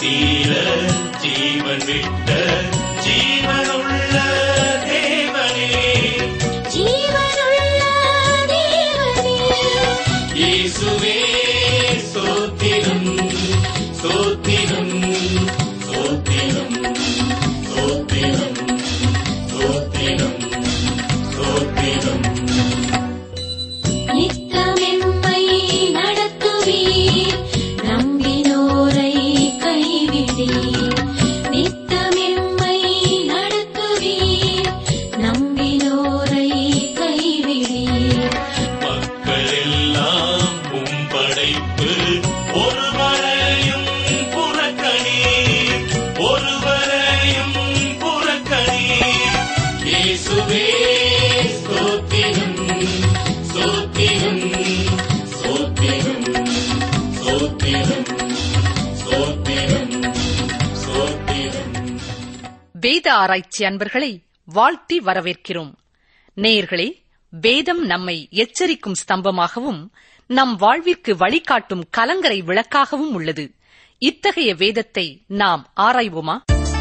தீர ஜீவன் விட்ட ஜீவனுள்ள தேவனே ஜீவனுள்ள தேவனே இயேசுவே ஸ்தோத்திரம் ஸ்தோத்திரம் ஸ்தோத்திரம் ஸ்தோத்திரம் ஸ்தோத்திரம் ஸ்தோத்திரம் நித்தமெம்மை நடத்துவீர் நம்பினோரை கைவிடீர் நித்தமெம்மை நடத்துவீர் நம்பினோரை கைவிடீர் மக்கள் எல்லாம் உம் படைப்பு ஒருவரையும் புறக்கணீர் ஒருவரையும் புறக்கணீர் இயேசுவே ஸ்தோத்திரம் ஸ்தோத்திரம் ஸ்தோத்திரம் ஸ்தோத்திரம் ஸ்தோத்திரம் ஸ்தோத்திரம் வேத ஆராய்ச்சி அன்பர்களை வாழ்த்தி வரவேற்கிறோம் நேயர்களே வேதம் நம்மை எச்சரிக்கும் ஸ்தம்பமாகவும் நம் வாழ்விற்கு வழிகாட்டும் கலங்கரை விளக்காகவும் உள்ளது இத்தகைய வேதத்தை நாம் ஆராய்வோமா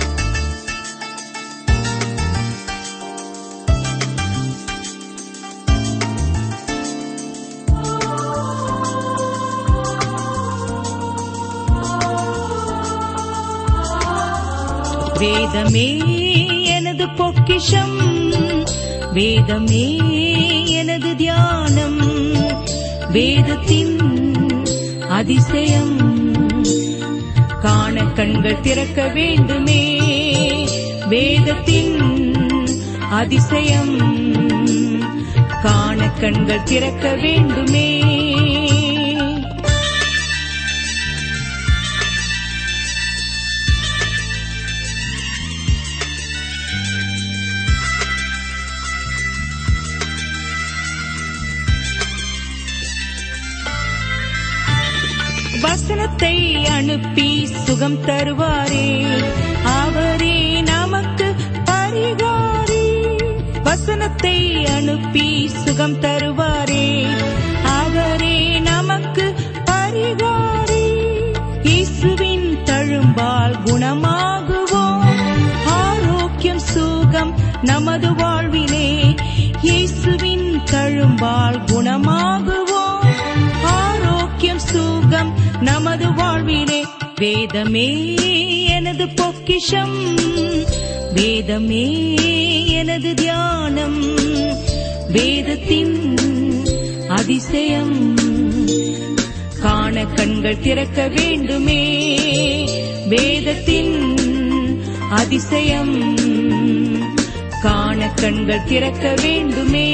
வேதமே எனது பொக்கிஷம் வேதமே எனது தியானம் வேதத்தின் அதிசயம் காண கண்கள் திறக்க வேண்டுமே வேதத்தின் அதிசயம் காண கண்கள் திறக்க வேண்டுமே வசனத்தை அனுப்பி சுகம் தருவாரே அவரே நமக்கு பரிகாரி வசனத்தை அனுப்பி சுகம் தருவாரே அவரே நமக்கு பரிகாரி இயேசுவின் தழும்பால் குணமாகுவோம் ஆரோக்கியம் சுகம் நமது வாழ்விலே இயேசுவின் தழும்பால் குணமாகுவோம் ஆரோக்கியம் சுகம் நமது வாழ்விலே வேதமே எனது பொக்கிஷம் வேதமே எனது தியானம் வேதத்தின் அதிசயம் காண கண்கள் திறக்க வேண்டுமே வேதத்தின் அதிசயம் காண கண்கள் திறக்க வேண்டுமே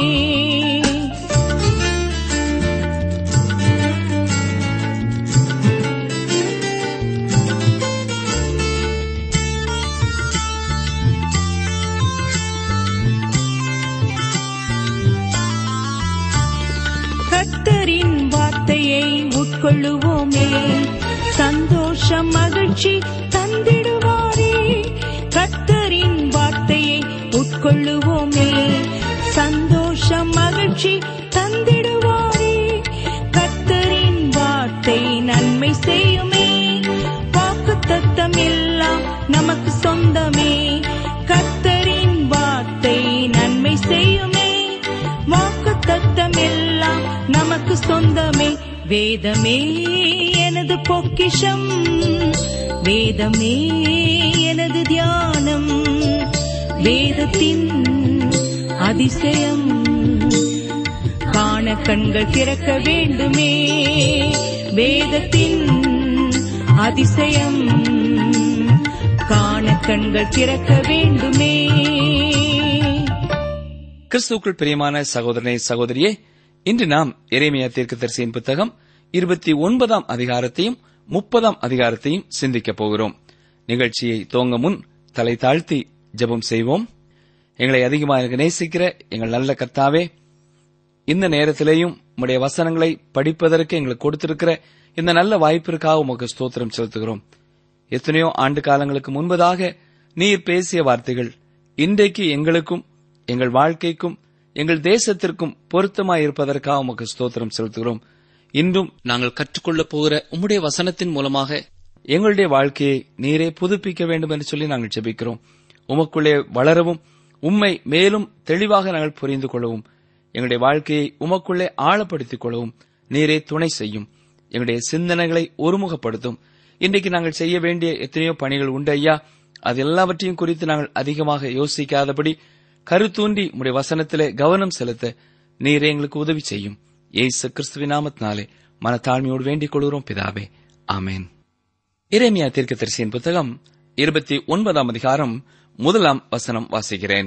கர்த்தரின் வார்த்தையை உட்கொள்ளுவோமே சந்தோஷம் மகிழ்ச்சி தந்திடுவாரே கர்த்தரின் வார்த்தையை உட்கொள்ளுவோமே சந்தோஷம் மகிழ்ச்சி தந்திடுவாரே கர்த்தரின் வார்த்தை நன்மை செய்யுமே வாக்கு தத்தம் எல்லாம் நமக்கு சொந்தமே கர்த்தரின் வார்த்தை நன்மை செய்யுமே வாக்கு தத்தம் எல்லாம் நமக்கு சொந்தமே வேதமே எனது பொக்கிஷம் வேதமே எனது தியானம் வேதத்தின் அதிசயம் காண கண்கள் திறக்க வேண்டுமே வேதத்தின் அதிசயம் காண கண்கள் திறக்க வேண்டுமே கிறிஸ்துவுக்குள் பிரியமான சகோதரனே சகோதரியே இன்று நாம் எரேமியா தீர்க்கதரிசியின் புத்தகம் இருபத்தி ஒன்பதாம் அதிகாரத்தையும் முப்பதாம் அதிகாரத்தையும் சிந்திக்கப் போகிறோம் நிகழ்ச்சியை துவங்க முன் தலை தாழ்த்தி ஜெபம் செய்வோம் எங்களை அதிகமாக நேசிக்கிற எங்கள் நல்ல கர்த்தாவே இந்த நேரத்திலேயும் உம்முடைய வசனங்களை படிப்பதற்கு எங்களுக்கு கொடுத்திருக்கிற இந்த நல்ல வாய்ப்பிற்காக உமக்கு ஸ்தோத்திரம் செலுத்துகிறோம் எத்தனையோ ஆண்டு காலங்களுக்கு முன்பதாக நீர் பேசிய வார்த்தைகள் இன்றைக்கு எங்களுக்கும் எங்கள் வாழ்க்கைக்கும் எங்கள் தேசத்திற்கும் பொருத்தமாயிருப்பதற்காக உமக்கு ஸ்தோத்திரம் செலுத்துகிறோம் இன்றும் நாங்கள் கற்றுக்கொள்ளப் போகிற உம்முடைய வசனத்தின் மூலமாக எங்களுடைய வாழ்க்கையை நீரே புதுப்பிக்க வேண்டும் என்று சொல்லி நாங்கள் ஜெபிக்கிறோம் உமக்குள்ளே வளரவும் உம்மை மேலும் தெளிவாக நாங்கள் புரிந்து கொள்ளவும் எங்களுடைய வாழ்க்கையை உமக்குள்ளே ஆழப்படுத்திக் கொள்ளவும் நீரே துணை செய்யும் எங்களுடைய சிந்தனைகளை ஒருமுகப்படுத்தும் இன்றைக்கு நாங்கள் செய்ய வேண்டிய எத்தனையோ பணிகள் உண்டு ஐயா அது எல்லாவற்றையும் குறித்து நாங்கள் அதிகமாக யோசிக்காதபடி கருத்தூண்டி உடைய வசனத்திலே கவனம் செலுத்த நீரே எங்களுக்கு உதவி செய்யும் ஏசு கிறிஸ்துவின் நாமத்தினாலே மனத்தாழ்மையோடு வேண்டிக் கொள்கிறோம் பிதாவே ஆமேன் இறைமியா தீர்க்கதரிசியின் புத்தகம் இருபத்தி ஒன்பதாம் அதிகாரம் முதலாம் வசனம் வாசிக்கிறேன்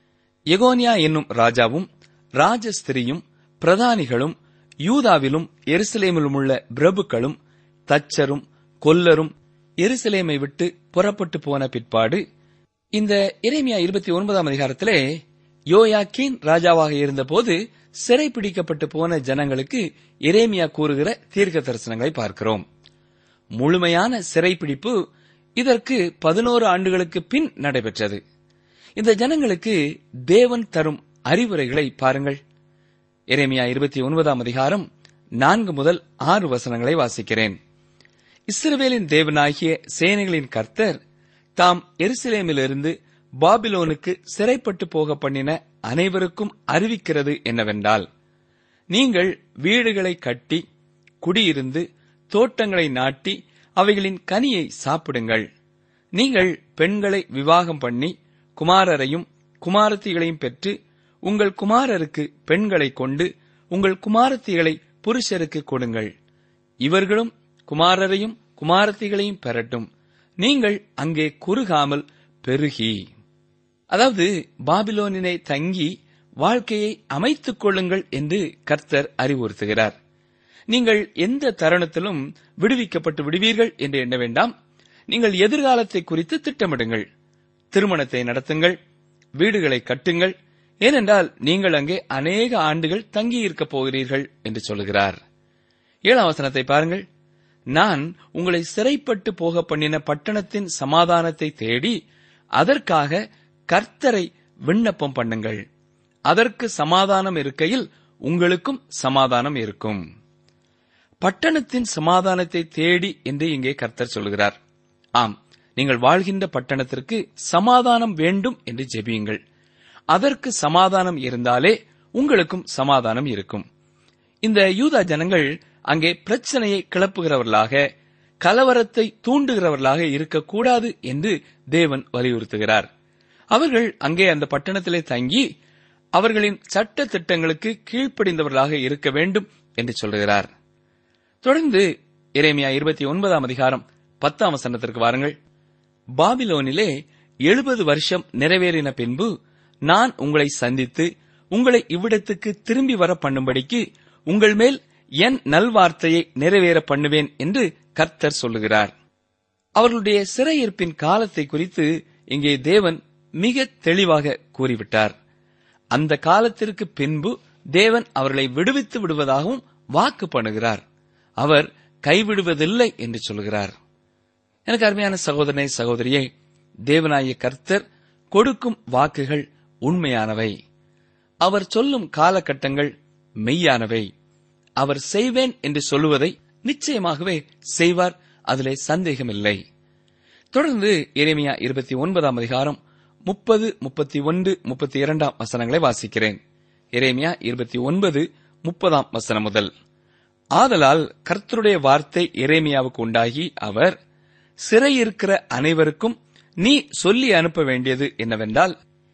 எகோனியா என்னும் ராஜாவும் ராஜஸ்திரியும் பிரதானிகளும் யூதாவிலும் எருசலேமிலும் உள்ள பிரபுக்களும் தச்சரும் கொல்லரும் எருசலேமை விட்டு புறப்பட்டு போன பிற்பாடு இந்த இறைமியா இருபத்தி ஒன்பதாம் அதிகாரத்திலே யோயாக்கீன் ராஜாவாக இருந்தபோது சிறை பிடிக்கப்பட்டு போன ஜனங்களுக்கு எரேமியா கூறுகிற தீர்க்க தரிசனங்களை பார்க்கிறோம் முழுமையான சிறைப்பிடிப்பு இதற்கு பதினோரு ஆண்டுகளுக்கு பின் நடைபெற்றது இந்த ஜனங்களுக்கு தேவன் தரும் அறிவுரைகளை பாருங்கள் எரேமியா இருபத்தி ஒன்பதாம் அதிகாரம் நான்கு முதல் ஆறு வசனங்களை வாசிக்கிறேன் இஸ்ரவேலின் தேவனாகிய சேனைகளின் கர்த்தர் தாம் எருசலேமிலிருந்து பாபிலோனுக்கு சிறைப்பட்டு போக பண்ணின அனைவருக்கும் அறிவிக்கிறது என்னவென்றால் நீங்கள் வீடுகளை கட்டி குடியிருந்து தோட்டங்களை நாட்டி அவைகளின் கனியை சாப்பிடுங்கள் நீங்கள் பெண்களை விவாகம் பண்ணி குமாரரையும் குமாரத்திகளையும் பெற்று உங்கள் குமாரருக்கு பெண்களை கொண்டு உங்கள் குமாரத்திகளை புருஷருக்கு கொடுங்கள் இவர்களும் குமாரரையும் குமாரத்திகளையும் பெறட்டும் நீங்கள் அங்கே குறுகாமல் பெருகி அதாவது பாபிலோனினை தங்கி வாழ்க்கையை அமைத்துக் கொள்ளுங்கள் என்று கர்த்தர் அறிவுறுத்துகிறார் நீங்கள் எந்த தருணத்திலும் விடுவிக்கப்பட்டு விடுவீர்கள் என்று எண்ண வேண்டாம் நீங்கள் எதிர்காலத்தை குறித்து திட்டமிடுங்கள் திருமணத்தை நடத்துங்கள் வீடுகளை கட்டுங்கள் ஏனென்றால் நீங்கள் அங்கே அநேக ஆண்டுகள் தங்கியிருக்கப் போகிறீர்கள் என்று சொல்கிறார் ஏழாம் வசனத்தை பாருங்கள் நான் உங்களை சிறைப்பட்டு போக பண்ணின பட்டணத்தின் சமாதானத்தை தேடி அதற்காக கர்த்தரை விண்ணப்பம் பண்ணுங்கள் அதற்கு சமாதானம் இருக்கையில் உங்களுக்கும் சமாதானம் இருக்கும் பட்டணத்தின் சமாதானத்தை தேடி என்று இங்கே கர்த்தர் சொல்கிறார் ஆம் நீங்கள் வாழ்கின்ற பட்டணத்திற்கு சமாதானம் வேண்டும் என்று ஜெபியுங்கள் அதற்கு சமாதானம் இருந்தாலே உங்களுக்கும் சமாதானம் இருக்கும் இந்த யூதா ஜனங்கள் அங்கே பிரச்சனையை கிளப்புகிறவர்களாக கலவரத்தை தூண்டுகிறவர்களாக இருக்கக்கூடாது என்று தேவன் வலியுறுத்துகிறார் அவர்கள் அங்கே அந்த பட்டணத்திலே தங்கி அவர்களின் சட்ட திட்டங்களுக்கு கீழ்ப்படிந்தவர்களாக இருக்க வேண்டும் என்று சொல்கிறார் தொடர்ந்து இறைமையா இருபத்தி ஒன்பதாம் அதிகாரம் பத்தாம் வசனத்திற்கு வாருங்கள் பாபிலோனிலே எழுபது வருஷம் நிறைவேறின பின்பு நான் உங்களை சந்தித்து உங்களை இவ்விடத்துக்கு திரும்பி வர பண்ணும்படிக்கு உங்கள் மேல் என் நல்வார்த்தையை நிறைவேற பண்ணுவேன் என்று கர்த்தர் சொல்லுகிறார் அவர்களுடைய சிறையிருப்பின் காலத்தை குறித்து இங்கே தேவன் மிக தெளிவாக கூறிவிட்டார் அந்த காலத்திற்கு பின்பு தேவன் அவர்களை விடுவித்து விடுவதாகவும் வாக்கு பண்ணுகிறார் அவர் கைவிடுவதில்லை என்று சொல்கிறார் எனக்கு அருமையான சகோதரனை சகோதரியே தேவனாய கர்த்தர் கொடுக்கும் வாக்குகள் உண்மையானவை அவர் சொல்லும் காலகட்டங்கள் மெய்யானவை அவர் செய்வேன் என்று சொல்லுவதை நிச்சயமாகவே செய்வார் அதிலே சந்தேகமில்லை தொடர்ந்து எரேமியா இருபத்தி ஒன்பதாம் அதிகாரம் முப்பது முப்பத்தி ஒன்று முப்பத்தி இரண்டாம் வசனங்களை வாசிக்கிறேன் எரேமியா இருபத்தி ஒன்பது முப்பதாம் வசனம் முதல் ஆதலால் கர்த்தருடைய வார்த்தை எரேமியாவுக்கு உண்டாகி அவர் சிறையிருக்கிற அனைவருக்கும் நீ சொல்லி அனுப்ப வேண்டியது என்னவென்றால்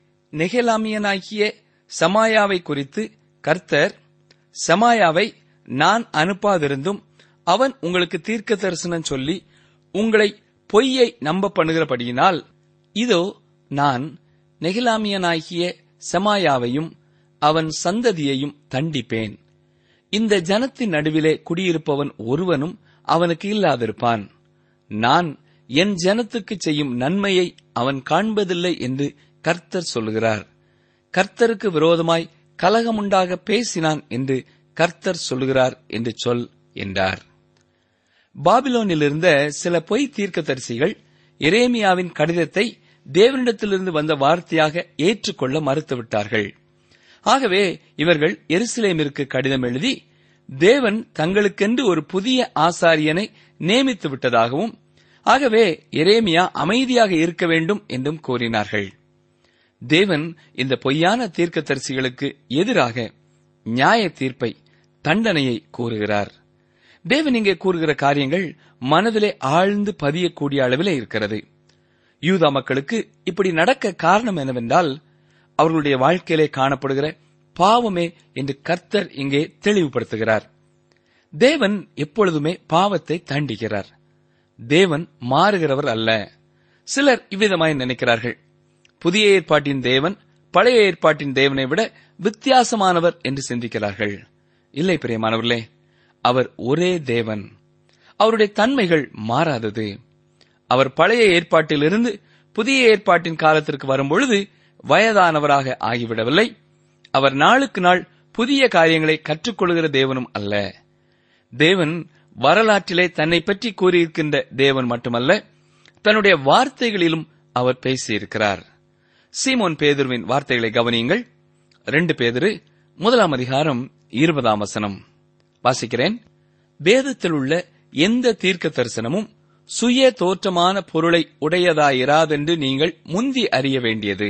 நெகலாமியனாகிய சமாயாவை குறித்து கர்த்தர் சமாயாவை நான் அனுப்பாதிருந்தும் அவன் உங்களுக்கு தீர்க்க தரிசனம் சொல்லி உங்களை பொய்யை நம்ப பண்ணுகிறபடியினால் இதோ நான் நெகிலாமியனாகிய சமாயாவையும் அவன் சந்ததியையும் தண்டிப்பேன் இந்த ஜனத்தின் நடுவிலே குடியிருப்பவன் ஒருவனும் அவனுக்கு இல்லாதிருப்பான் நான் என் ஜனத்துக்கு செய்யும் நன்மையை அவன் காண்பதில்லை என்று கர்த்தர் சொல்லுகிறார் கர்த்தருக்கு விரோதமாய் கலகமுண்டாக பேசினான் என்று கர்த்தர் சொல்லுகிறார் என்று சொல் என்றார் பாபிலோனில் இருந்த சில பொய் தீர்க்கதரிசிகள் எரேமியாவின் கடிதத்தை தேவனிடத்திலிருந்து வந்த வார்த்தையாக ஏற்றுக்கொள்ள மறுத்துவிட்டார்கள் ஆகவே இவர்கள் எருசலேமிற்கு கடிதம் எழுதி தேவன் தங்களுக்கென்று ஒரு புதிய ஆசாரியனை நியமித்து விட்டதாகவும் ஆகவே எரேமியா அமைதியாக இருக்க வேண்டும் என்றும் கூறினார்கள் தேவன் இந்த பொய்யான தீர்க்கதரிசிகளுக்கு எதிராக நியாய தீர்ப்பை தண்டனையை கூறுகிறார் தேவன் இங்கே கூறுகிற காரியங்கள் மனதிலே ஆழ்ந்து பதியக்கூடிய அளவிலே இருக்கிறது யூதா மக்களுக்கு இப்படி நடக்க காரணம் என்னவென்றால் அவர்களுடைய வாழ்க்கையிலே காணப்படுகிற பாவமே என்று கர்த்தர் இங்கே தெளிவுபடுத்துகிறார் தேவன் எப்பொழுதுமே பாவத்தை தண்டிக்கிறார் தேவன் மாறுகிறவர் அல்ல சிலர் இவ்விதமாய் நினைக்கிறார்கள் புதிய ஏற்பாட்டின் தேவன் பழைய ஏற்பாட்டின் தேவனை விட வித்தியாசமானவர் என்று சிந்திக்கிறார்கள் இல்லை பிரியமானவர்களே அவர் ஒரே தேவன் அவருடைய தன்மைகள் மாறாதது அவர் பழைய ஏற்பாட்டிலிருந்து புதிய ஏற்பாட்டின் காலத்திற்கு வரும்பொழுது வயதானவராக ஆகிவிடவில்லை அவர் நாளுக்கு நாள் புதிய காரியங்களை கற்றுக்கொள்கிற தேவனும் அல்ல தேவன் வரலாற்றிலே தன்னை பற்றி கூறியிருக்கின்ற தேவன் மட்டுமல்ல தன்னுடைய வார்த்தைகளிலும் அவர் பேசியிருக்கிறார் சீமோன் பேதுருவின் வார்த்தைகளை கவனியுங்கள் ரெண்டு பேதுரு முதலாம் அதிகாரம் இருபதாம் வசனம் வாசிக்கிறேன் வேதத்தில் உள்ள எந்த தீர்க்க தரிசனமும் சுய தோற்றமான பொருளை உடையதாயிராதென்று நீங்கள் முந்தி அறிய வேண்டியது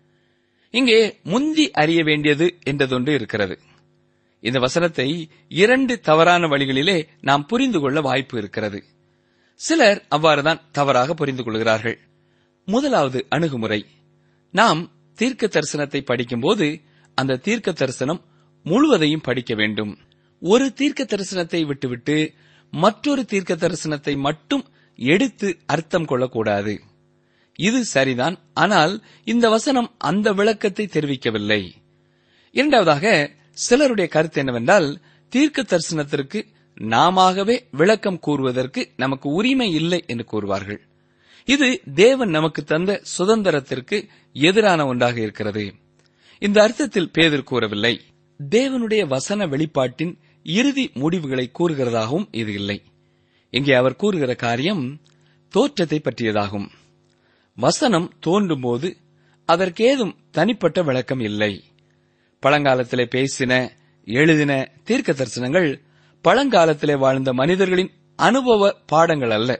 இங்கே முந்தி அறிய வேண்டியது என்றதொன்று இருக்கிறது இந்த வசனத்தை இரண்டு தவறான வழிகளிலே நாம் புரிந்து கொள்ள வாய்ப்பு இருக்கிறது சிலர் அவ்வாறுதான் தவறாக புரிந்து கொள்கிறார்கள் முதலாவது அணுகுமுறை நாம் தீர்க்க தரிசனத்தை படிக்கும்போது அந்த தீர்க்க தரிசனம் முழுவதையும் படிக்க வேண்டும் ஒரு தீர்க்க தரிசனத்தை விட்டுவிட்டு மற்றொரு தீர்க்க தரிசனத்தை மட்டும் எடுத்து அர்த்தம் கொள்ளக்கூடாது இது சரிதான் ஆனால் இந்த வசனம் அந்த விளக்கத்தை தெரிவிக்கவில்லை இரண்டாவதாக சிலருடைய கருத்து என்னவென்றால் தீர்க்க தரிசனத்திற்கு நாமவே விளக்கம் கூறுவதற்கு நமக்கு உரிமை இல்லை என்று கூறுவார்கள் இது தேவன் நமக்கு தந்த சுதந்திரத்திற்கு எதிரான ஒன்றாக இருக்கிறது இந்த அர்த்தத்தில் பேதர் கூறவில்லை தேவனுடைய வசன வெளிப்பாட்டின் இறுதி முடிவுகளை கூறுகிறதாகவும் இது இல்லை இங்கே அவர் கூறுகிற காரியம் தோற்றத்தை பற்றியதாகும் வசனம் தோன்றும்போது அதற்கேதும் தனிப்பட்ட விளக்கம் இல்லை பழங்காலத்திலே பேசின எழுதின தீர்க்க தரிசனங்கள் பழங்காலத்திலே வாழ்ந்த மனிதர்களின் அனுபவ பாடங்கள் அல்ல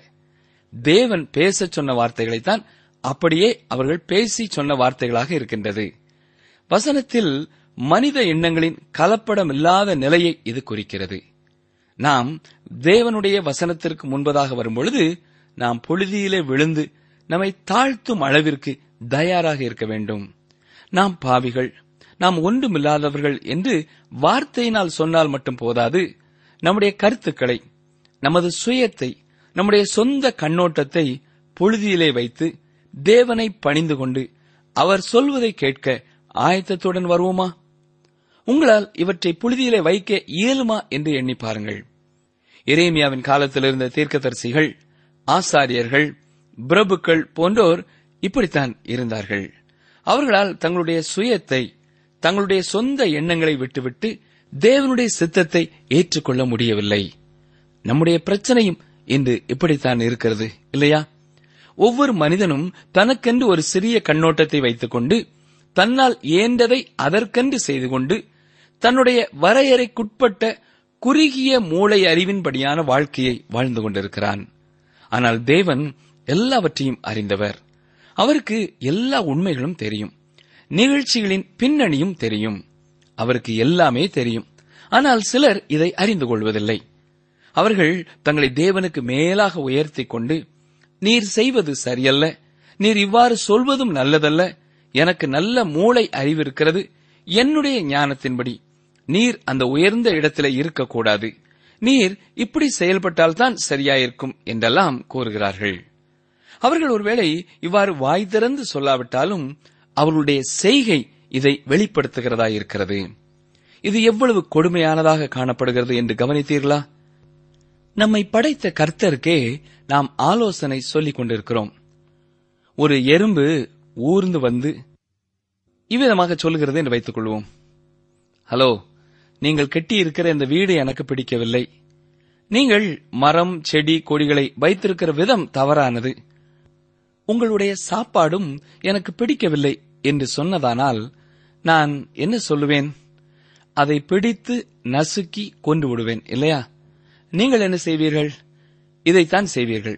தேவன் பேசச் சொன்ன வார்த்தைகளைத்தான் அப்படியே அவர்கள் பேசி சொன்ன வார்த்தைகளாக இருக்கின்றது வசனத்தில் மனித எண்ணங்களின் கலப்படமில்லாத நிலையை இது குறிக்கிறது நாம் தேவனுடைய வசனத்திற்கு முன்பதாக வரும்பொழுது நாம் பொழுதியிலே விழுந்து நம்மை தாழ்த்தும் அளவிற்கு தயாராக இருக்க வேண்டும் நாம் பாவிகள் நாம் ஒன்றுமில்லாதவர்கள் என்று வார்த்தையினால் சொன்னால் மட்டும் போதாது நம்முடைய கருத்துக்களை நமது சுயத்தை நம்முடைய சொந்த கண்ணோட்டத்தை பொழுதியிலே வைத்து தேவனை பணிந்து கொண்டு அவர் சொல்வதை கேட்க ஆயத்தத்துடன் வருவோமா உங்களால் இவற்றை புழுதியிலே வைக்க இயலுமா என்று எண்ணி பாருங்கள் எரேமியாவின் காலத்தில் இருந்த தீர்க்கதரிசிகள் ஆசாரியர்கள் பிரபுக்கள் போன்றோர் இப்படித்தான் இருந்தார்கள் அவர்களால் தங்களுடைய சுயத்தை தங்களுடைய சொந்த எண்ணங்களை விட்டுவிட்டு தேவனுடைய சித்தத்தை ஏற்றுக்கொள்ள முடியவில்லை நம்முடைய பிரச்சனையும் இன்று இப்படித்தான் இருக்கிறது இல்லையா ஒவ்வொரு மனிதனும் தனக்கென்று ஒரு சிறிய கண்ணோட்டத்தை வைத்துக் கொண்டு தன்னால் இயன்றதை அதற்கென்று செய்து கொண்டு தன்னுடைய வரையறைக்குட்பட்ட குறுகிய மூளை அறிவின்படியான வாழ்க்கையை வாழ்ந்து கொண்டிருக்கிறான் ஆனால் தேவன் எல்லாவற்றையும் அறிந்தவர் அவருக்கு எல்லா உண்மைகளும் தெரியும் நிகழ்ச்சிகளின் பின்னணியும் தெரியும் அவருக்கு எல்லாமே தெரியும் ஆனால் சிலர் இதை அறிந்து கொள்வதில்லை அவர்கள் தங்களை தேவனுக்கு மேலாக உயர்த்திக் கொண்டு நீர் செய்வது சரியல்ல நீர் இவ்வாறு சொல்வதும் நல்லதல்ல எனக்கு நல்ல மூளை அறிவிருக்கிறது என்னுடைய ஞானத்தின்படி நீர் அந்த உயர்ந்த இடத்திலே இருக்கக்கூடாது நீர் இப்படி செயல்பட்டால்தான் சரியாயிருக்கும் என்றெல்லாம் கூறுகிறார்கள் அவர்கள் ஒருவேளை இவ்வாறு வாய் திறந்து சொல்லாவிட்டாலும் அவர்களுடைய செய்கை இதை வெளிப்படுத்துகிறதா இருக்கிறது இது எவ்வளவு கொடுமையானதாக காணப்படுகிறது என்று கவனித்தீர்களா நம்மை படைத்த கர்த்தருக்கே நாம் ஆலோசனை சொல்லிக் கொண்டிருக்கிறோம் ஒரு எறும்பு ஊர்ந்து வந்து இவ்விதமாக சொல்லுகிறது என்று வைத்துக் கொள்வோம் ஹலோ நீங்கள் கட்டியிருக்கிற இந்த வீடு எனக்கு பிடிக்கவில்லை நீங்கள் மரம் செடி கொடிகளை வைத்திருக்கிற விதம் தவறானது உங்களுடைய சாப்பாடும் எனக்கு பிடிக்கவில்லை என்று சொன்னதானால் நான் என்ன சொல்லுவேன் அதை பிடித்து நசுக்கி கொண்டு விடுவேன் இல்லையா நீங்கள் என்ன செய்வீர்கள் இதைத்தான் செய்வீர்கள்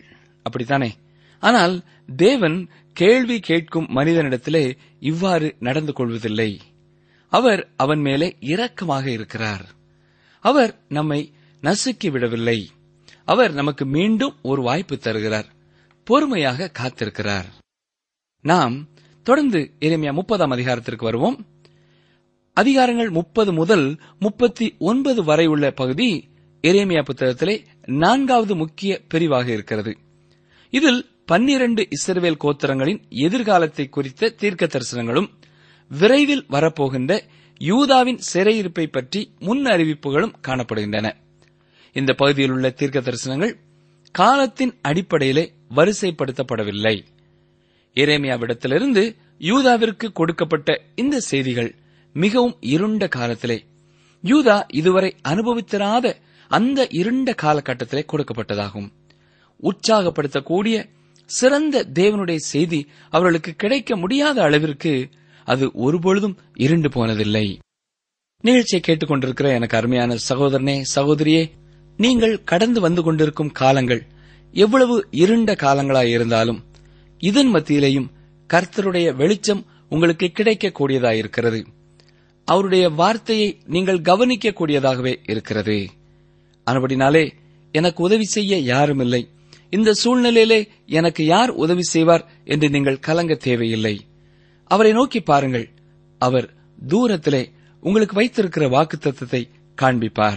அப்படித்தானே ஆனால் தேவன் கேள்வி கேட்கும் மனிதனிடத்திலே இவ்வாறு நடந்து கொள்வதில்லை அவர் அவன் மேலே இரக்கமாக இருக்கிறார் அவர் நம்மை நசுக்கி விடவில்லை அவர் நமக்கு மீண்டும் ஒரு வாய்ப்பு தருகிறார் பொறுமையாக காத்திருக்கிறார் நாம் தொடர்ந்து எரேமியா முப்பதாம் அதிகாரத்திற்கு வருவோம் அதிகாரங்கள் முப்பது முதல் முப்பத்தி ஒன்பது வரை உள்ள பகுதி எரேமியா புத்தகத்திலே நான்காவது முக்கிய பிரிவாக இருக்கிறது இதில் பன்னிரண்டு இஸ்ரவேல் கோத்திரங்களின் எதிர்காலத்தை குறித்த தீர்க்க தரிசனங்களும் விரைவில் வரப்போகின்ற யூதாவின் சிறையிருப்பை பற்றி முன் அறிவிப்புகளும் காணப்படுகின்றன இந்த பகுதியில் உள்ள தீர்க்க தரிசனங்கள் காலத்தின் அடிப்படையிலே வரிசைப்படுத்தப்படவில்லை எரேமியாவிடத்திலிருந்து யூதாவிற்கு கொடுக்கப்பட்ட இந்த செய்திகள் மிகவும் இருண்ட காலத்திலே யூதா இதுவரை அனுபவித்திராத அந்த இருண்ட காலகட்டத்திலே கொடுக்கப்பட்டதாகும் உற்சாகப்படுத்தக்கூடிய சிறந்த தேவனுடைய செய்தி அவர்களுக்கு கிடைக்க முடியாத அளவிற்கு அது ஒருபொழுதும் இருண்டு போனதில்லை நிகழ்ச்சியை கேட்டுக்கொண்டிருக்கிற எனக்கு அருமையான சகோதரனே சகோதரியே நீங்கள் கடந்து வந்து கொண்டிருக்கும் காலங்கள் எவ்வளவு இருண்ட காலங்களாய் இருந்தாலும் இதன் மத்தியிலேயும் கர்த்தருடைய வெளிச்சம் உங்களுக்கு கிடைக்கக்கூடியதாயிருக்கிறது அவருடைய வார்த்தையை நீங்கள் கவனிக்கக்கூடியதாகவே இருக்கிறது ஆனபடினாலே எனக்கு உதவி செய்ய யாரும் இல்லை இந்த சூழ்நிலையிலே எனக்கு யார் உதவி செய்வார் என்று நீங்கள் கலங்க தேவையில்லை அவரை நோக்கி பாருங்கள் அவர் தூரத்திலே உங்களுக்கு வைத்திருக்கிற வாக்குத்தத்தத்தை காண்பிப்பார்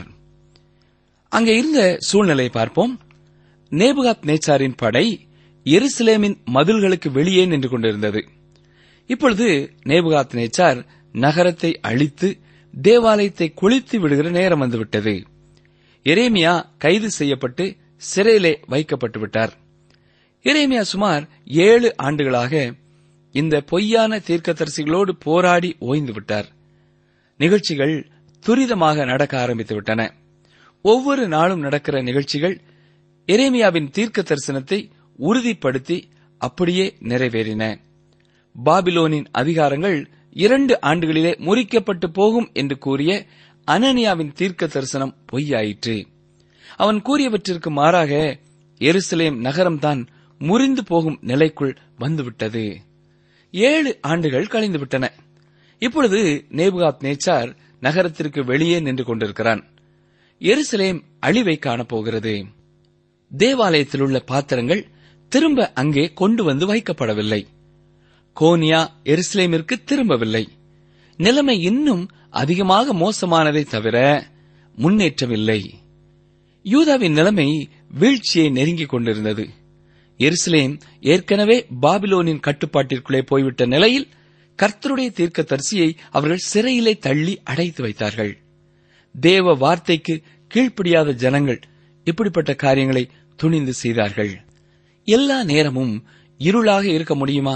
அங்கே இருந்த சூழ்நிலையை பார்ப்போம் நேபுகாத் நேச்சாரின் படை எருசலேமின் மதில்களுக்கு வெளியே நின்று கொண்டிருந்தது இப்பொழுது நேபுகாத் நேச்சார் நகரத்தை அழித்து தேவாலயத்தை குளித்து விடுகிற நேரம் வந்துவிட்டது எரேமியா கைது செய்யப்பட்டு சிறையிலே வைக்கப்பட்டு விட்டார் எரேமியா சுமார் ஏழு ஆண்டுகளாக இந்த பொய்யான தீர்க்கதரிசிகளோடு போராடி ஓய்ந்து விட்டார் நிகழ்ச்சிகள் துரிதமாக நடக்க ஆரம்பித்து விட்டன ஒவ்வொரு நாளும் நடக்கிற நிகழ்ச்சிகள் எரேமியாவின் தீர்க்க தரிசனத்தை உறுதிப்படுத்தி அப்படியே நிறைவேறின பாபிலோனின் அதிகாரங்கள் இரண்டு ஆண்டுகளிலே முறிக்கப்பட்டு போகும் என்று கூறிய அனனியாவின் தீர்க்க தரிசனம் பொய்யாயிற்று அவன் கூறியவற்றிற்கு மாறாக எருசலேம் நகரம்தான் முறிந்து போகும் நிலைக்குள் வந்துவிட்டது ஏழு ஆண்டுகள் கழிந்துவிட்டன இப்பொழுது நேபுகாத் நேச்சார் நகரத்திற்கு வெளியே நின்று கொண்டிருக்கிறான் எருசலேம் அழிவை காணப்போகிறது தேவாலயத்தில் உள்ள பாத்திரங்கள் திரும்ப அங்கே கொண்டு வந்து வைக்கப்படவில்லை கோனியா எருசலேமிற்கு திரும்பவில்லை நிலைமை இன்னும் அதிகமாக மோசமானதை தவிர முன்னேற்றமில்லை யூதாவின் நிலைமை வீழ்ச்சியை நெருங்கிக் கொண்டிருந்தது எருசலேம் ஏற்கனவே பாபிலோனின் கட்டுப்பாட்டிற்குள்ளே போய்விட்ட நிலையில் கர்த்தருடைய தீர்க்க தரிசியை அவர்கள் சிறையிலே தள்ளி அடைத்து வைத்தார்கள் தேவ வார்த்தைக்கு கீழ்ப்படியாத ஜனங்கள் இப்படிப்பட்ட காரியங்களை துணிந்து செய்தார்கள் எல்லா நேரமும் இருளாக இருக்க முடியுமா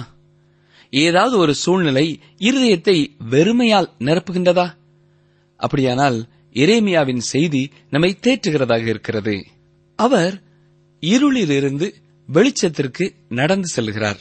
ஏதாவது ஒரு சூழ்நிலை இருதயத்தை வெறுமையால் நிரப்புகின்றதா அப்படியானால் எரேமியாவின் செய்தி நம்மை தேற்றுகிறதாக இருக்கிறது அவர் இருளிலிருந்து வெளிச்சத்திற்கு நடந்து செல்கிறார்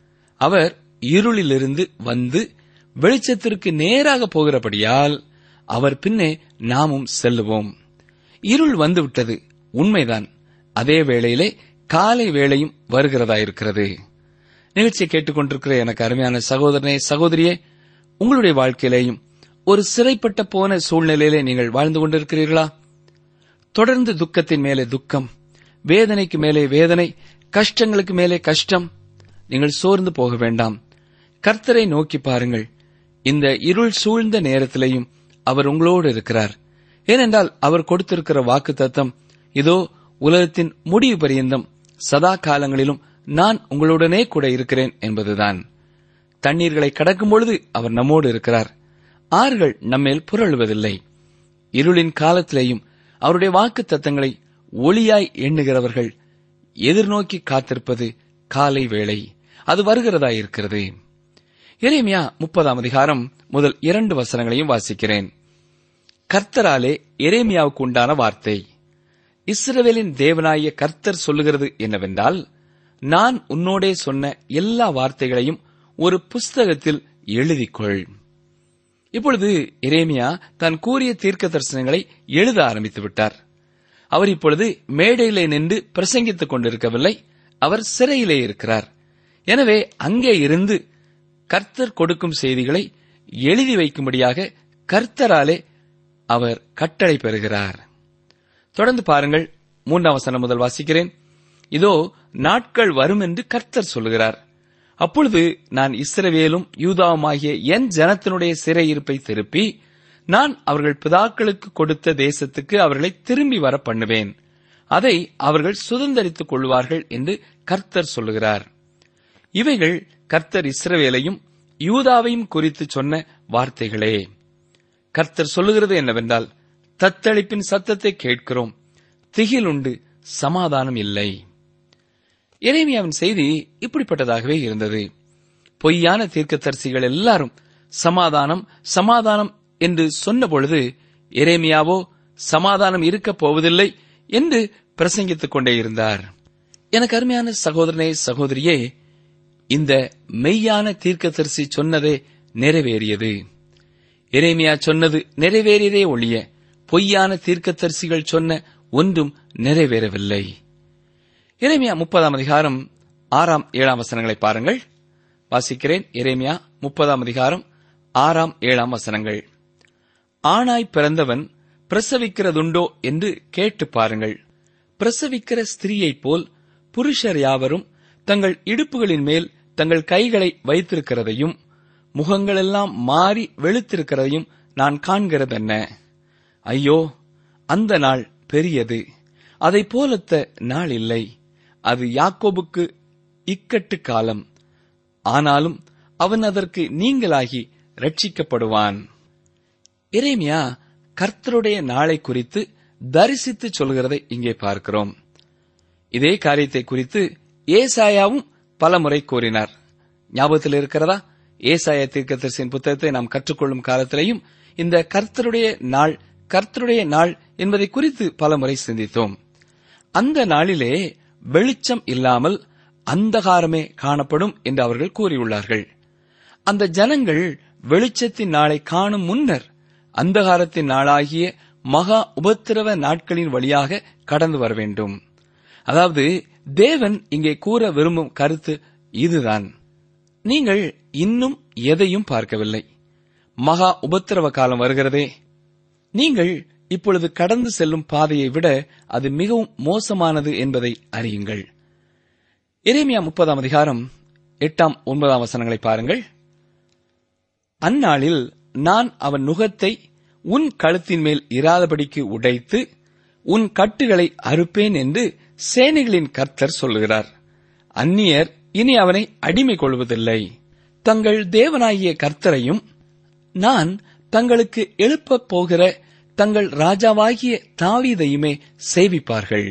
அவர் இருளிலிருந்து வந்து வெளிச்சத்திற்கு நேராக போகிறபடியால் அவர் பின்னே நாமும் செல்லுவோம் இருள் வந்துவிட்டது உண்மைதான் அதே வேளையிலே காலை வேளையும் வருகிறதாயிருக்கிறது நிகழ்ச்சியை கேட்டுக்கொண்டிருக்கிற எனக்கு அருமையான சகோதரனே சகோதரியே உங்களுடைய வாழ்க்கையிலேயும் ஒரு சிறைப்பட்ட போன சூழ்நிலையிலே நீங்கள் வாழ்ந்து கொண்டிருக்கிறீர்களா தொடர்ந்து துக்கத்தின் மேலே துக்கம் வேதனைக்கு மேலே வேதனை கஷ்டங்களுக்கு மேலே கஷ்டம் நீங்கள் சோர்ந்து போக வேண்டாம் கர்த்தரை நோக்கி பாருங்கள் இந்த இருள் சூழ்ந்த நேரத்திலேயும் அவர் உங்களோடு இருக்கிறார் ஏனென்றால் அவர் கொடுத்திருக்கிற வாக்கு தத்தம் இதோ உலகத்தின் முடிவு பரியந்தம் சதா காலங்களிலும் நான் உங்களுடனே கூட இருக்கிறேன் என்பதுதான் தண்ணீர்களை கடக்கும் பொழுது அவர் நம்மோடு இருக்கிறார் ஆறுகள் நம்மேல் புரளுவதில்லை இருளின் காலத்திலேயும் அவருடைய வாக்கு தத்தங்களை ஒளியாய் எண்ணுகிறவர்கள் எதிர்நோக்கி காத்திருப்பது காலை வேளை அது வருகிறதாயிருக்கிறது எரேமியா முப்பதாம் அதிகாரம் முதல் இரண்டு வசனங்களையும் வாசிக்கிறேன் கர்த்தராலே எரேமியாவுக்கு உண்டான வார்த்தை இஸ்ரவேலின் தேவனாய கர்த்தர் சொல்லுகிறது என்னவென்றால் நான் உன்னோடே சொன்ன எல்லா வார்த்தைகளையும் ஒரு புஸ்தகத்தில் எழுதிக்கொள் இப்பொழுது எரேமியா தான் கூறிய தீர்க்க தரிசனங்களை எழுத ஆரம்பித்து விட்டார் அவர் இப்பொழுது மேடையிலே நின்று பிரசங்கித்துக் கொண்டிருக்கவில்லை அவர் சிறையிலே இருக்கிறார் எனவே அங்கே இருந்து கர்த்தர் கொடுக்கும் செய்திகளை எழுதி வைக்கும்படியாக கர்த்தராலே அவர் கட்டளை பெறுகிறார் தொடர்ந்து பாருங்கள் மூன்றாம் வசனம் முதல் வாசிக்கிறேன் இதோ நாட்கள் வரும் என்று கர்த்தர் சொல்லுகிறார் அப்பொழுது நான் இஸ்ரவேலும் யூதாவுமாகிய என் ஜனத்தினுடைய சிறையிருப்பை திருப்பி நான் அவர்கள் பிதாக்களுக்கு கொடுத்த தேசத்துக்கு அவர்களை திரும்பி வர பண்ணுவேன் அதை அவர்கள் சுதந்தரித்துக் கொள்வார்கள் என்று கர்த்தர் சொல்லுகிறார் இவைகள் கர்த்தர் இஸ்ரவேலையும் யூதாவையும் குறித்து சொன்ன வார்த்தைகளே கர்த்தர் சொல்லுகிறது என்னவென்றால் தத்தளிப்பின் சத்தத்தை கேட்கிறோம் திகிலுண்டு சமாதானம் இல்லை எரேமியாவின் செய்தி இப்படிப்பட்டதாகவே இருந்தது பொய்யான தீர்க்கதரிசிகள் எல்லாரும் சமாதானம் சமாதானம் என்று சொன்ன பொழுது எரேமியாவோ சமாதானம் இருக்கப் போவதில்லை என்று பிரசங்கித்துக் கொண்டே இருந்தார் எனக்கு அருமையான சகோதரனே சகோதரியே இந்த மெய்யான தீர்க்கதரிசி சொன்னதே நிறைவேறியது எரேமியா சொன்னது நிறைவேறியதே ஒழிய பொய்யான தீர்க்கதரிசிகள் சொன்ன ஒன்றும் நிறைவேறவில்லை எரேமியா முப்பதாம் அதிகாரம் ஆறாம் ஏழாம் வசனங்களை பாருங்கள் வாசிக்கிறேன் எரேமியா முப்பதாம் அதிகாரம் ஆறாம் ஏழாம் வசனங்கள் ஆணாய் பிறந்தவன் பிரசவிக்கிறதுண்டோ என்று கேட்டு பாருங்கள் பிரசவிக்கிற ஸ்திரீயைப் போல் புருஷர் யாவரும் தங்கள் இடுப்புகளின் மேல் தங்கள் கைகளை வைத்திருக்கிறதையும் முகங்களெல்லாம் மாறி வெளுத்திருக்கிறதையும் நான் காண்கிறதென்ன ஐயோ அந்த நாள் பெரியது அதைப் போலத்த நாள் இல்லை அது யாக்கோபுக்கு இக்கட்டு காலம் ஆனாலும் அவன் அதற்கு நீங்களாகி ரட்சிக்கப்படுவான் எரேமியா கர்த்தருடைய நாளை குறித்து தரிசித்து சொல்கிறதை இங்கே பார்க்கிறோம் இதே காரியத்தை குறித்து ஏசாயாவும் பலமுறை கூறினார் ஞாபகத்தில் இருக்கிறதா ஏசாயா தீர்க்கதரிசியின் புத்தகத்தை நாம் கற்றுக்கொள்ளும் காலத்திலேயும் இந்த கர்த்தருடைய நாள் கர்த்தருடைய நாள் என்பதை குறித்து பலமுறை சிந்தித்தோம் அந்த நாளிலே வெளிச்சம் இல்லாமல் அந்தகாரமே காணப்படும் என்று அவர்கள் கூறியுள்ளார்கள் அந்த ஜனங்கள் வெளிச்சத்தின் நாளை காணும் முன்னர் அந்தகாரத்தின் நாளாகிய மகா உபத்திரவ நாட்களின் வழியாக கடந்து வர வேண்டும் அதாவது தேவன் இங்கே கூற விரும்பும் கருத்து இதுதான் நீங்கள் இன்னும் எதையும் பார்க்கவில்லை மகா உபத்திரவ காலம் வருகிறதே நீங்கள் இப்பொழுது கடந்து செல்லும் பாதையை விட அது மிகவும் மோசமானது என்பதை அறியுங்கள் எரேமியா முப்பதாம் அதிகாரம் எட்டாம் ஒன்பதாம் வசனங்களை பாருங்கள் அந்நாளில் நான் அவன் நுகத்தை உன் கழுத்தின் மேல் இராதபடிக்கு உடைத்து உன் கட்டுகளை அறுப்பேன் என்று சேனைகளின் கர்த்தர் சொல்லுகிறார் அந்நியர் இனி அவனை அடிமை கொள்வதில்லை தங்கள் தேவனாகிய கர்த்தரையும் நான் தங்களுக்கு எழுப்பப் போகிற தங்கள் ராஜாவாகிய தாவீதையுமே சேவிப்பார்கள்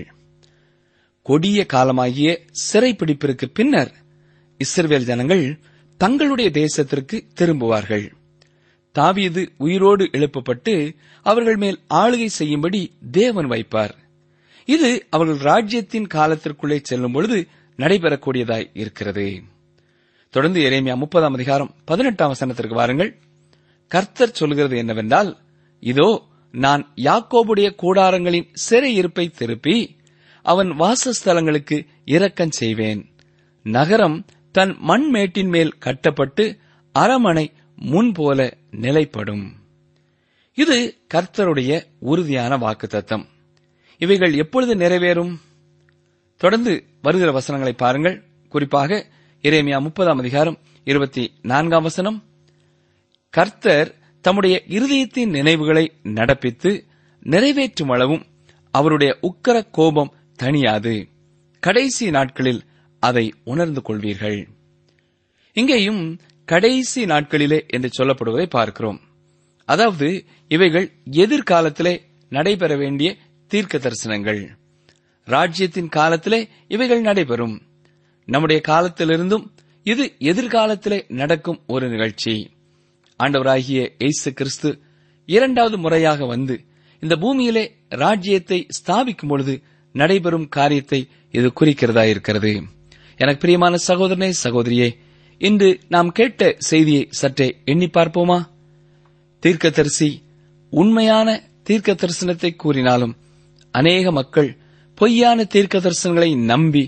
கொடிய காலமாகிய சிறைப்பிடிப்பிற்கு பின்னர் இஸ்ரவேல் ஜனங்கள் தங்களுடைய தேசத்திற்கு திரும்புவார்கள் தாவீது உயிரோடு எழுப்பப்பட்டு அவர்கள் மேல் ஆளுகை செய்யும்படி தேவன் வைப்பார் இது அவர்கள் ராஜ்யத்தின் காலத்திற்குள்ளே செல்லும் பொழுது நடைபெறக்கூடியதாய் இருக்கிறது தொடர்ந்து எரேமியா முப்பதாம் அதிகாரம் பதினெட்டாம் வசனத்திற்கு வாருங்கள் கர்த்தர் சொல்கிறது என்னவென்றால் இதோ நான் யாக்கோபுடைய கூடாரங்களின் சிறை இருப்பை திருப்பி அவன் வாசஸ்தலங்களுக்கு இரக்கம் செய்வேன் நகரம் தன் மண்மேட்டின் மேல் கட்டப்பட்டு அரமனை முன்போல நிலைப்படும் இது கர்த்தருடைய உறுதியான வாக்குத்தத்தம் இவைகள் எப்பொழுது நிறைவேறும் தொடர்ந்து வருகிற வசனங்களை பாருங்கள் குறிப்பாக இரேமியா முப்பதாம் அதிகாரம் இருபத்தி நான்காம் வசனம் கர்த்தர் தம்முடைய இருதயத்தின் நினைவுகளை நடப்பித்து நிறைவேற்றும் அளவும் அவருடைய உக்கர கோபம் தணியாது கடைசி நாட்களில் அதை உணர்ந்து கொள்வீர்கள் இங்கேயும் கடைசி நாட்களிலே என்று சொல்லப்படுவதை பார்க்கிறோம் அதாவது இவைகள் எதிர்காலத்திலே நடைபெற வேண்டிய தீர்க்க தரிசனங்கள் ராஜ்யத்தின் காலத்திலே இவைகள் நடைபெறும் நம்முடைய காலத்திலிருந்தும் இது எதிர்காலத்திலே நடக்கும் ஒரு நிகழ்ச்சி ஆண்டவராகிய இயேசு கிறிஸ்து இரண்டாவது முறையாக வந்து இந்த பூமியிலே ராஜ்யத்தை ஸ்தாபிக்கும் பொழுது நடைபெறும் காரியத்தை இது குறிக்கிறதா இருக்கிறது எனக்கு பிரியமான சகோதரனே சகோதரியே இன்று நாம் கேட்ட செய்தியை சற்றே எண்ணி பார்ப்போமா தீர்க்கதரிசி உண்மையான தீர்க்க தரிசனத்தை கூறினாலும் அநேக மக்கள் பொய்யான தீர்க்க தரிசனங்களை நம்பி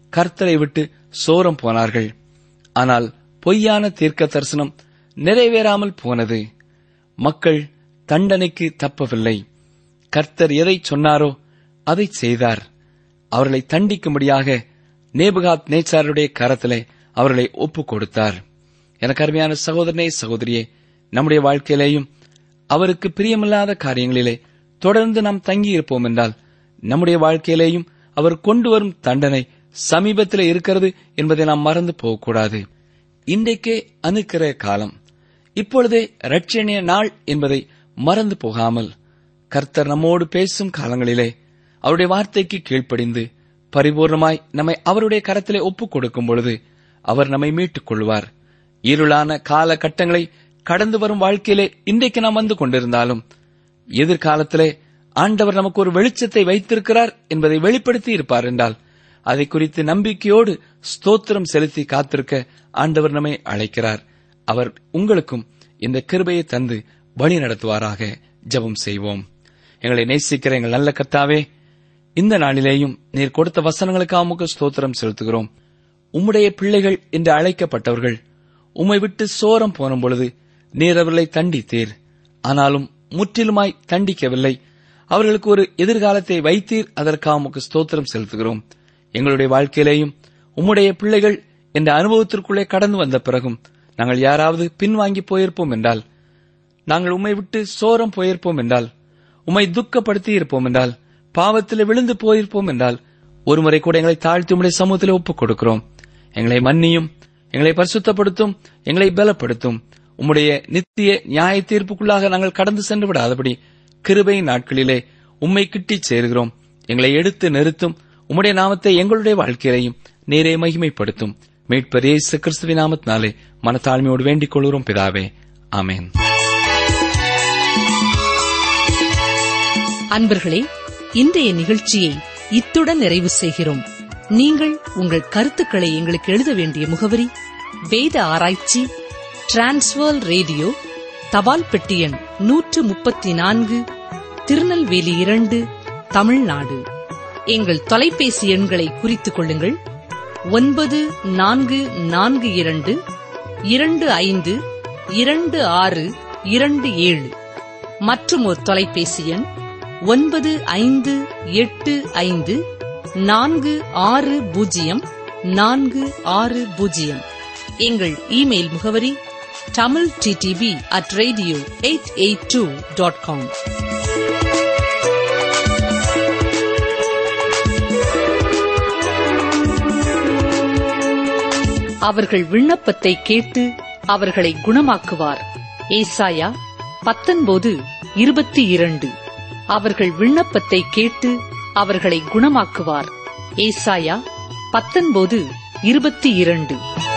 கர்த்தரை விட்டு சோரம் போனார்கள் ஆனால் பொய்யான தீர்க்க தரிசனம் நிறைவேறாமல் போனது மக்கள் தண்டனைக்கு தப்பவில்லை கர்த்தர் எதை சொன்னாரோ அதை செய்தார் அவர்களை தண்டிக்கும்படியாக நேபுகாத் நேச்சாருடைய கரத்திலே அவர்களை ஒப்புக் கொடுத்தார் எனக்கு அருமையான சகோதரனே சகோதரியே நம்முடைய வாழ்க்கையிலேயும் அவருக்கு பிரியமில்லாத காரியங்களிலே தொடர்ந்து நாம் தங்கியிருப்போம் என்றால் நம்முடைய வாழ்க்கையிலேயும் அவர் கொண்டு வரும் தண்டனை சமீபத்தில் இருக்கிறது என்பதை நாம் மறந்து போகக்கூடாது இன்றைக்கே அணுக்கிற காலம் இப்பொழுதே ரட்சணிய நாள் என்பதை மறந்து போகாமல் கர்த்தர் நம்மோடு பேசும் காலங்களிலே அவருடைய வார்த்தைக்கு கீழ்ப்படிந்து பரிபூர்ணமாய் நம்மை அவருடைய கரத்திலே ஒப்புக் கொடுக்கும் பொழுது அவர் நம்மை மீட்டுக் கொள்வார் இருளான காலகட்டங்களை கடந்து வரும் வாழ்க்கையிலே இன்றைக்கு நாம் வந்து கொண்டிருந்தாலும் எதிர்காலத்திலே ஆண்டவர் நமக்கு ஒரு வெளிச்சத்தை வைத்திருக்கிறார் என்பதை வெளிப்படுத்தி இருப்பார் என்றால் அதை குறித்து நம்பிக்கையோடு ஸ்தோத்திரம் செலுத்தி காத்திருக்க ஆண்டவர் நம்மை அழைக்கிறார் அவர் உங்களுக்கும் இந்த கிருபையை தந்து வழி நடத்துவாராக ஜெபம் செய்வோம் எங்களை நேசிக்கிற எங்கள் நல்ல கர்த்தாவே இந்த நாளிலேயும் நீர் கொடுத்த வசனங்களுக்காக உமக்கு ஸ்தோத்திரம் செலுத்துகிறோம் உம்முடைய பிள்ளைகள் என்று அழைக்கப்பட்டவர்கள் உம்மை விட்டு சோரம் போன பொழுது நீர் அவர்களை தண்டித்தீர் ஆனாலும் முற்றிலுமாய் தண்டிக்கவில்லை அவர்களுக்கு ஒரு எதிர்காலத்தை வைத்தீர் அதற்காக உமக்கு ஸ்தோத்திரம் செலுத்துகிறோம் எங்களுடைய வாழ்க்கையிலேயும் உம்முடைய பிள்ளைகள் என்ற அனுபவத்திற்குள்ளே கடந்து வந்த பிறகும் நாங்கள் யாராவது பின்வாங்கி போயிருப்போம் என்றால் நாங்கள் உம்மை விட்டு சோரம் போயிருப்போம் என்றால் உம்மை துக்கப்படுத்தி இருப்போம் என்றால் பாவத்தில் விழுந்து போயிருப்போம் என்றால் ஒருமுறை கூட எங்களை தாழ்த்தி உம்முடைய சமூகத்தில் ஒப்புக் கொடுக்கிறோம் எங்களை மன்னியும் எங்களை பரிசுத்தப்படுத்தும் எங்களை பலப்படுத்தும் உம்முடைய நித்திய நியாய தீர்ப்புக்குள்ளாக நாங்கள் கடந்து சென்று விடாதபடி கிருபை நாட்களிலே உம்மை கிட்டிச் சேருகிறோம் எங்களை எடுத்து நிறுத்தும் உம்முடைய நாமத்தை எங்களுடைய வாழ்க்கையிலையும் நேரே மகிமைப்படுத்தும் மீட்பர் இயேசு கிறிஸ்துவின் நாமத்தினாலே மனத்தாழ்மையோடு வேண்டிக் கொள்கிறோம் பிதாவே ஆமென் அன்பர்களே இன்றைய நிகழ்ச்சியை இத்துடன் நிறைவு செய்கிறோம் நீங்கள் உங்கள் கருத்துக்களை எங்களுக்கு எழுத வேண்டிய முகவரி வேத ஆராய்ச்சி டிரான்ஸ்வர் ரேடியோ தபால் பெட்டி எண் நூற்று முப்பத்தி நான்கு திருநெல்வேலி இரண்டு தமிழ்நாடு எங்கள் தொலைபேசி எண்களை குறித்துக் கொள்ளுங்கள் ஒன்பது நான்கு நான்கு இரண்டு இரண்டு ஐந்து இரண்டு ஆறு இரண்டு ஏழு மற்றும் ஒரு தொலைபேசி எண் ஒன்பது ஐந்து எட்டு ஐந்து நான்கு ஆறு பூஜ்ஜியம் நான்கு ஆறு பூஜ்ஜியம் எங்கள் இமெயில் முகவரி Tamil DTP at radio eight eight two dot com அவர்கள் விண்ணப்பத்தை கேட்டு அவர்களை குணமாக்குவார் ஏசாயா பத்தொன்பது இருபத்தி இரண்டு அவர்கள் விண்ணப்பத்தை கேட்டு அவர்களை குணமாக்குவார் ஏசாயா பத்தொன்பது இருபத்தி இரண்டு